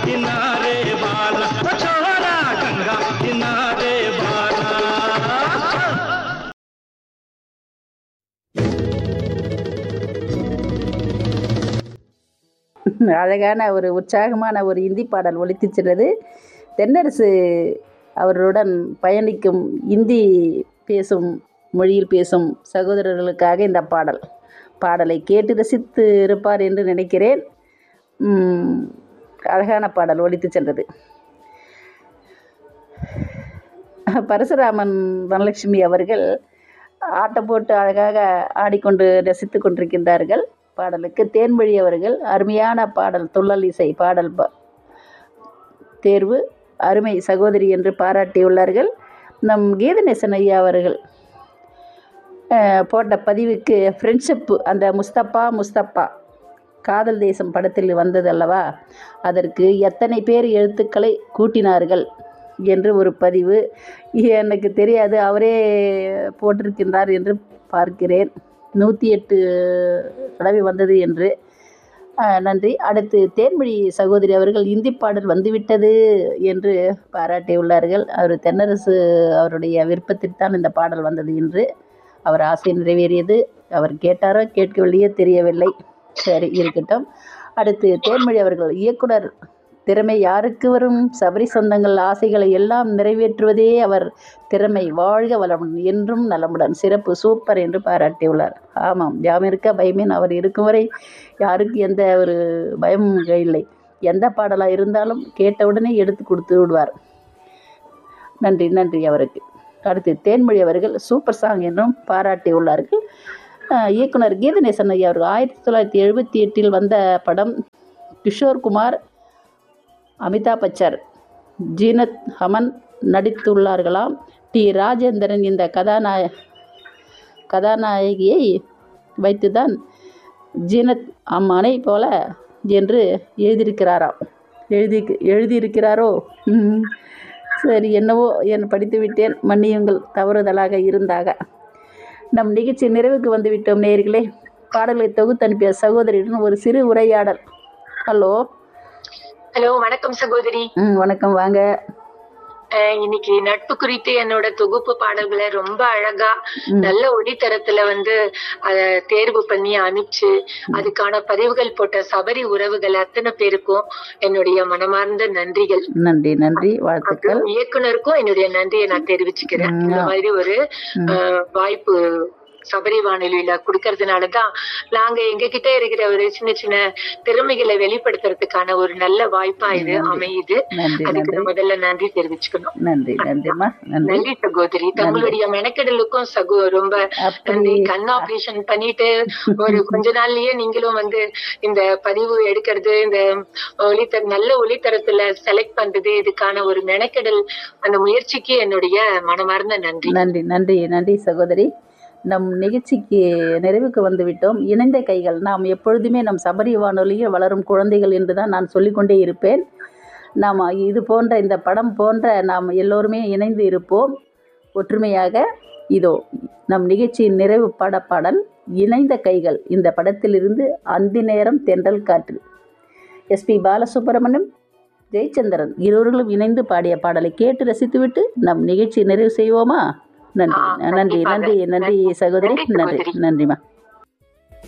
किनारे वाला ओ छोरा गंगा किनारे वाला அழகான ஒரு உற்சாகமான ஒரு இந்தி பாடல் ஒலித்துச் சென்றது தென்னரசு அவருடன் பயணிக்கும் இந்தி பேசும் மொழியில் பேசும் சகோதரர்களுக்காக இந்த பாடல் பாடலை கேட்டு ரசித்து இருப்பார் என்று நினைக்கிறேன் உம், அழகான பாடல் ஒலித்துச் சென்றது பரசுராமன் தனலட்சுமி அவர்கள் ஆட்டம் போட்டு அழகாக ஆடிக்கொண்டு ரசித்து கொண்டிருக்கின்றார்கள் பாடலுக்கு தேன்மொழி அவர்கள் அருமையான பாடல் துள்ளல் இசை பாடல் ப- தேர்வு அருமை சகோதரி என்று பாராட்டியுள்ளார்கள் நம் கீதநேசன் ஐயா அவர்கள் அஹ், போட்ட பதிவுக்கு ஃப்ரெண்ட்ஷிப்பு அந்த முஸ்தபா முஸ்தபா காதல் தேசம் படத்தில் வந்தது அல்லவா அதற்கு எத்தனை பேர் எழுத்துக்களை கூட்டினார்கள் என்று ஒரு பதிவு எனக்கு தெரியாது அவரே போட்டிருக்கின்றார் என்று பார்க்கிறேன் நூற்றி எட்டு தடவை வந்தது என்று அஹ், நன்றி அடுத்து தேன்மொழி சகோதரி அவர்கள் இந்தி பாடல் வந்துவிட்டது என்று பாராட்டியுள்ளார்கள் அவர் தென்னரசு அவருடைய விருப்பத்திற்கான் இந்த பாடல் வந்தது என்று அவர் ஆசை நிறைவேறியது அவர் கேட்டாரோ கேட்கவில்லையோ தெரியவில்லை சரி இருக்கட்டும் அடுத்து தேன்மொழி அவர்கள் இயக்குனர் திறமை யாருக்கு வரும் சபரி சொந்தங்கள் ஆசைகளை எல்லாம் நிறைவேற்றுவதே அவர் திறமை வாழ்க வளமுடன் என்றும் நலமுடன் சிறப்பு சூப்பர் என்று பாராட்டியுள்ளார் ஆமாம் யாம் இருக்க பயமேன் அவர் இருக்கும் வரை யாருக்கு எந்த ஒரு பயமும் இல்லை எந்த பாடலாக இருந்தாலும் கேட்டவுடனே எடுத்து கொடுத்து விடுவார் நன்றி நன்றி அவருக்கு அடுத்து தேன்மொழி அவர்கள் சூப்பர் சாங் என்றும் பாராட்டியுள்ளார்கள் அஹ் இயக்குனர் கீதநேசன் ஐயா அவர்கள் ஆயிரத்தி தொள்ளாயிரத்தி எழுபத்தி எட்டில் வந்த படம் கிஷோர் குமார் அமிதாப் பச்சர் ஜீனத் ஹமன் நடித்துள்ளார்களாம் டி ராஜேந்திரன் இந்த கதாநாய கதாநாயகியை வைத்துதான் ஜீனத் அம்மனை போல என்று எழுதியிருக்கிறாராம் எழுதி எழுதியிருக்கிறாரோ ம். சரி என்னவோ என் படித்து விட்டேன் மன்னியுங்கள் தவறுதலாக இருந்தாக நம் நிகழ்ச்சி நிறைவுக்கு வந்து விட்டோம் நேயர்களே பாடல்களை தொகுத்து அனுப்பிய சகோதரியுடன் ஒரு சிறு உரையாடல் ஹலோ ஹலோ வணக்கம் சகோதரி ம் வணக்கம் வாங்க அஹ் இன்னைக்கு நட்பு குறித்து என்னோட தொகுப்பு பாடல்களை ரொம்ப அழகா நல்ல ஒளித்தரத்துல வந்து அத தேர்வு பண்ணி அனுப்பிச்சு அதுக்கான பதிவுகள் போட்ட சபரி உறவுகள் அத்தனை பேருக்கும் என்னுடைய மனமார்ந்த நன்றிகள் நன்றி நன்றி வாழ்த்துக்கள் அப்புறம் இயக்குனருக்கும் என்னுடைய நன்றியை நான் தெரிவிச்சுக்கிறேன் இந்த மாதிரி ஒரு அஹ், வாய்ப்பு சபரி வானொலியில கொடுக்கறதுனாலதான் நாங்க எங்க கிட்ட இருக்கிற ஒரு சின்ன சின்ன திறமைகளை வெளிப்படுத்துறதுக்கான ஒரு நல்ல வாய்ப்பா இது அமையுது நன்றி அதுக்கு நன்றி நான் முதல்ல நன்றி தெரிவிச்சுக்கணும் நன்றி நன்றிம்மா நன்றி நன்றி சகோதரி தங்களுடைய மெனக்கெடலுக்கும் சகோ ரொம்ப அப்படி நன்றி கண் ஆபரேஷன் பண்ணிட்டு ஒரு கொஞ்ச நாள்லயே நீங்களும் வந்து இந்த பதிவு எடுக்கிறது இந்த ஒளித்தர நல்ல ஒளித்தரத்துல செலக்ட் பண்றது இதுக்கான ஒரு மெனக்கெடல் அந்த முயற்சிக்கு என்னுடைய மனமார்ந்த நன்றி நன்றி நன்றி நன்றி சகோதரி நம் நிகழ்ச்சிக்கு நிறைவுக்கு வந்து விட்டோம் இணைந்த கைகள் நாம் எப்பொழுதுமே நம் சபரி வானொலியில் வளரும் குழந்தைகள் என்று தான் நான் சொல்லிக்கொண்டே இருப்பேன் நாம் இது போன்ற இந்த படம் போன்ற நாம் எல்லோருமே இணைந்து இருப்போம் ஒற்றுமையாக இதோ நம் நிகழ்ச்சியின் நிறைவு பாட பாடல் இணைந்த கைகள் இந்த படத்திலிருந்து அந்தி நேரம் தென்றல் காற்று எஸ்பி பாலசுப்ரமணியம் ஜெயச்சந்திரன் இருவர்களும் இணைந்து பாடிய பாடலை கேட்டு ரசித்துவிட்டு நம் நிகழ்ச்சி நிறைவு செய்வோமா நன்றி ஆ, நன்றி கண்டிப்பாக. நன்றி நன்றி சகோதரி நன்றி நன்றி சகோதரி. நன்றிம்மா